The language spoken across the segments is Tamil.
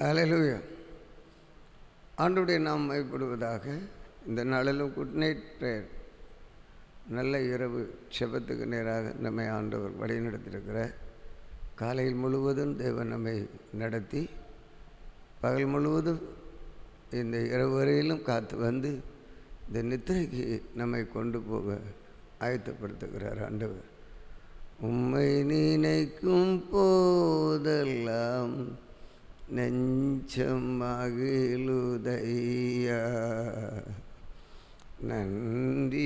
ஹalleluya ஆண்டுடைய நாம் மைப்படுவதாக இந்த நாளிலும் குட் நைட் ப்ரேயர் நல்ல இரவு செபத்துக்கு நேராக நம்மை ஆண்டவர் வழி நடத்தியிருக்கிறார் காலையில் முழுவதும் தேவன் நம்மை நடத்தி பகல் முழுவதும் இந்த இரவு வரையிலும் காத்து வந்து இந்த நித்திரைக்கு நம்மை கொண்டு போக ஆயத்தப்படுத்துகிறார் ஆண்டவர் உம்மை நினைக்கும் போதெல்லாம் நெஞ்சம் மகிழுதையா நன்றி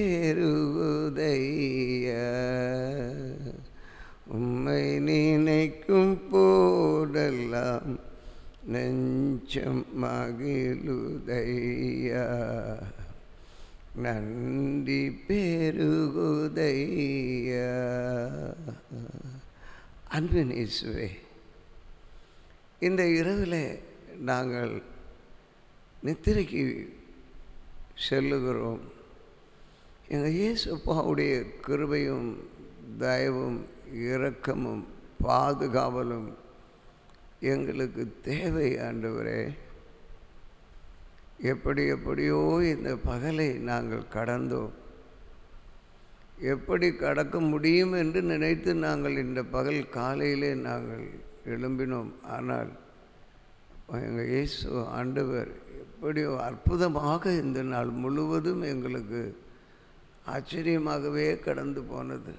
பெருகுதையா உம்மை நினைக்கும் போதெல்லாம் நெஞ்சம் மகிழுதையா நன்றி பெருகுதையா அன்பின் இயேசுவே இந்த இரவில் நாங்கள் நித்திரைக்கு செல்லுகிறோம் எங்கள் இயேசுப்பாவுடைய கிருபையும் தயவும் இரக்கமும் பாதுகாவலும் எங்களுக்கு தேவை ஆண்டவரே எப்படி எப்படியோ இந்த பகலை நாங்கள் கடந்தோம் எப்படி கடக்க முடியும் என்று நினைத்து நாங்கள் இந்த பகல் காலையிலே நாங்கள் எழும்பினோம் ஆனால் எங்கள் இயேசு ஆண்டவர் எப்படியோ அற்புதமாக இந்த நாள் முழுவதும் எங்களுக்கு ஆச்சரியமாகவே கடந்து போனது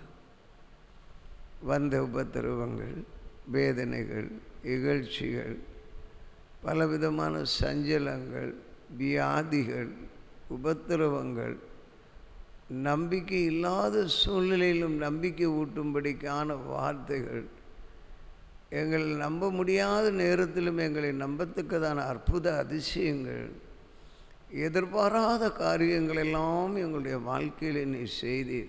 வந்த உபத்திரவங்கள் வேதனைகள் இகழ்ச்சிகள் பலவிதமான சஞ்சலங்கள் வியாதிகள் உபத்திரவங்கள் நம்பிக்கை இல்லாத சூழ்நிலையிலும் நம்பிக்கை ஊட்டும்படிக்கான வார்த்தைகள் எங்கள் நம்ப முடியாத நேரத்திலும் எங்களை நம்பத்தக்கதான அற்புத அதிசயங்கள் எதிர்பாராத காரியங்கள் எல்லாம் எங்களுடைய வாழ்க்கையில் நீ செய்தீர்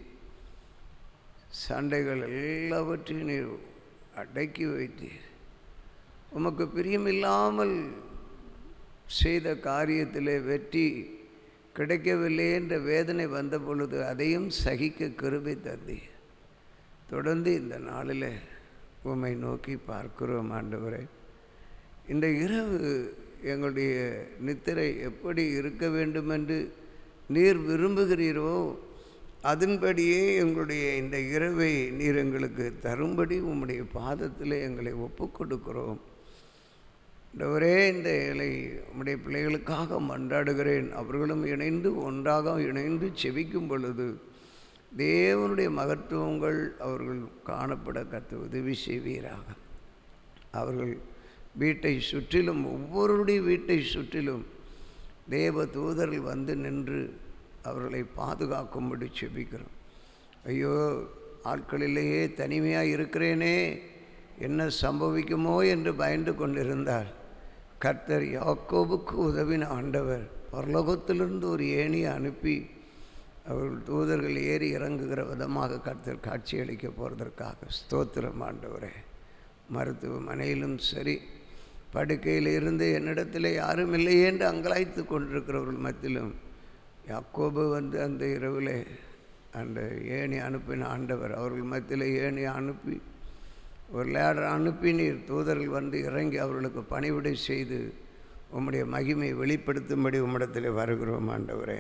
சண்டைகள் எல்லாவற்றையும் நீ அடக்கி வைத்தீர் உமக்கு பிரியமில்லாமல் செய்த காரியத்திலே வெற்றி கிடைக்கவில்லை என்ற வேதனை வந்த பொழுது அதையும் சகிக்க கிருபை தந்தீர் தொடர்ந்து இந்த நாளில் உம்மை நோக்கி பார்க்கிறோம் ஆண்டவரை இந்த இரவு எங்களுடைய நித்திரை எப்படி இருக்க வேண்டும் என்று நீர் விரும்புகிறீரோ அதன்படியே எங்களுடைய இந்த இரவை நீர் எங்களுக்கு தரும்படி உம்முடைய பாதத்தில் எங்களை ஒப்பு கொடுக்கிறோம் ஒரே இந்த இலை உம்முடைய பிள்ளைகளுக்காக மன்றாடுகிறேன் அவர்களும் இணைந்து ஒன்றாக இணைந்து செவிக்கும் பொழுது தேவனுடைய மகத்துவங்கள் அவர்கள் காணப்பட கற்று உதவி செய்வீராக அவர்கள் வீட்டை சுற்றிலும் ஒவ்வொருடைய வீட்டை சுற்றிலும் தேவ தூதர்கள் வந்து நின்று அவர்களை பாதுகாக்கும்படி செபிக்கிறோம் ஐயோ ஆட்களிலேயே தனிமையாக இருக்கிறேனே என்ன சம்பவிக்குமோ என்று பயந்து கொண்டிருந்தால் கர்த்தர் யாக்கோபுக்கு உதவின ஆண்டவர் பரலோகத்திலிருந்து ஒரு ஏணியை அனுப்பி அவர்கள் தூதர்கள் ஏறி இறங்குகிற விதமாக கர்த்தர் காட்சியளிக்க போகிறதற்காக ஸ்தோத்திரம் ஆண்டவரே மருத்துவமனையிலும் சரி படுக்கையில் இருந்து என்னிடத்தில் யாரும் இல்லையே என்று அங்கலாய்த்து கொண்டிருக்கிறவர்கள் மத்தியிலும் யாக்கோபு வந்து அந்த இரவில் அந்த ஏணி அனுப்பின ஆண்டவர் அவர்கள் மத்தியில் ஏணி அனுப்பி ஒரு லேடர் அனுப்பி நீர் தூதர்கள் வந்து இறங்கி அவர்களுக்கு பணிவிடை செய்து உம்முடைய மகிமை வெளிப்படுத்தும்படி உம்மிடத்தில் வருகிறோம் ஆண்டவரே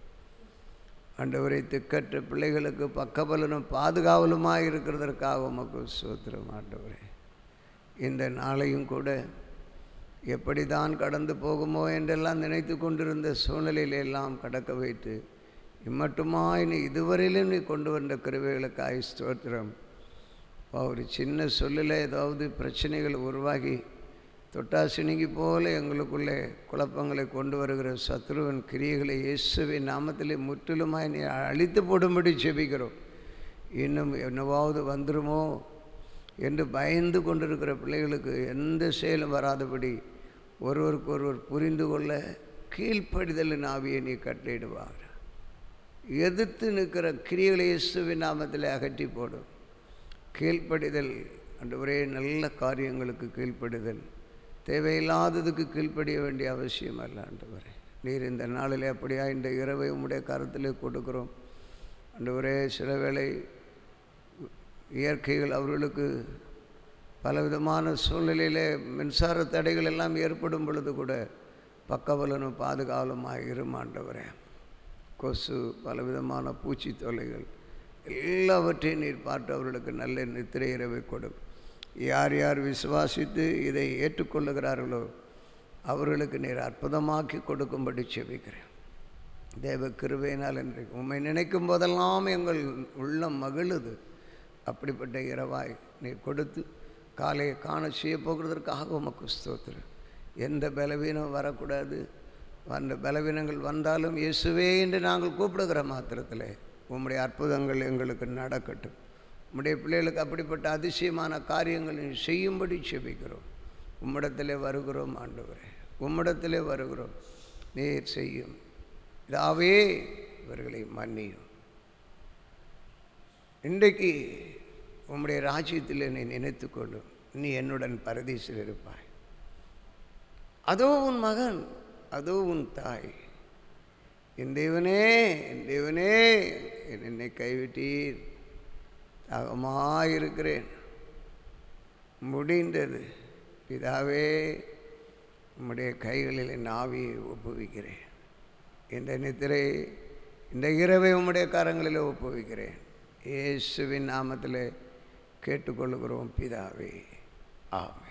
ஆண்டவரை திக்கற்ற பிள்ளைகளுக்கு பக்கபலனும் பாதுகாவலுமாக இருக்கிறதற்காக உமக்கு சோத்திரம் ஆண்டவரே இந்த நாளையும் கூட எப்படி தான் கடந்து போகுமோ என்றெல்லாம் நினைத்து கொண்டிருந்த சூழ்நிலையில எல்லாம் கடக்க வைத்து இம்மட்டுமாய் நீ இதுவரையிலும் நீ கொண்டு வந்த கிருவைகளுக்காய் ஸ்தோத்திரம் ஒரு சின்ன சொல்லில் ஏதாவது பிரச்சனைகள் உருவாகி தொட்டாசினிக்கு போல எங்களுக்குள்ளே குழப்பங்களை கொண்டு வருகிற சத்ருவன் கிரியைகளை இயேசுவின் நாமத்திலே முற்றிலுமாய் நீ அழித்து போடும்படி செபிக்கிறோம் இன்னும் என்னவாவது வந்துருமோ என்று பயந்து கொண்டிருக்கிற பிள்ளைகளுக்கு எந்த செயலும் வராதபடி ஒருவருக்கு ஒருவர் புரிந்து கொள்ள கீழ்ப்படிதலின் ஆவியை நீ கட்டளையிடுவார் எதிர்த்து நிற்கிற கிரியைகளை இயேசுவின் நாமத்தில் அகற்றி போடும் கீழ்ப்படிதல் அன்று ஒரே நல்ல காரியங்களுக்கு கீழ்ப்படிதல் தேவையில்லாததுக்கு கீழ்ப்படிய வேண்டிய அவசியம் அல்ல ஆண்டவரே நீர் இந்த நாளில் அப்படியா இந்த இரவை உம்முடைய கருத்தில் கொடுக்குறோம் ஆண்டவரே சில வேளை இயற்கைகள் அவர்களுக்கு பலவிதமான சூழ்நிலையில் மின்சார தடைகள் எல்லாம் ஏற்படும் பொழுது கூட பக்கபலனும் பாதுகாவலுமாக இருமாண்டவரே கொசு பலவிதமான பூச்சி தொல்லைகள் எல்லாவற்றையும் நீர் பார்த்து அவர்களுக்கு நல்ல நித்திரை இரவை கொடும் யார் யார் விசுவாசித்து இதை ஏற்றுக்கொள்ளுகிறார்களோ அவர்களுக்கு நீர் அற்புதமாக்கி கொடுக்கும்படி செபிக்கிறேன் தேவ கிருபையினால் என்று உம்மை நினைக்கும் போதெல்லாம் எங்கள் உள்ளம் மகிழுது அப்படிப்பட்ட இரவாய் நீ கொடுத்து காலையை காண செய்ய போகிறதற்காக உமக்கு ஸ்தோத்திரம் எந்த பலவீனம் வரக்கூடாது அந்த பலவீனங்கள் வந்தாலும் இயேசுவே என்று நாங்கள் கூப்பிடுகிற மாத்திரத்தில் உம்முடைய அற்புதங்கள் எங்களுக்கு நடக்கட்டும் உம்முடைய பிள்ளைகளுக்கு அப்படிப்பட்ட அதிசயமான காரியங்களை நீ செய்யும்படி செபிக்கிறோம் உம்மிடத்திலே வருகிறோம் ஆண்டவரே உம்மிடத்திலே வருகிறோம் நீர் செய்யும் இதாவே இவர்களை மன்னியும் இன்றைக்கு உம்முடைய ராஜ்யத்தில் என்னை நினைத்து கொள்ளும் நீ என்னுடன் பரதீசில் இருப்பாய் அதோ உன் மகன் அதோ உன் தாய் என் தேவனே என் தேவனே என்னை கைவிட்டீர் தாகமாயிருக்கிறேன் முடிந்தது பிதாவே உம்முடைய கைகளில் என் ஆவியை ஒப்புவிக்கிறேன் இந்த நித்திரை இந்த இரவை உம்முடைய கரங்களில் ஒப்புவிக்கிறேன் இயேசுவின் நாமத்தில் கேட்டுக்கொள்கிறோம் பிதாவே ஆம்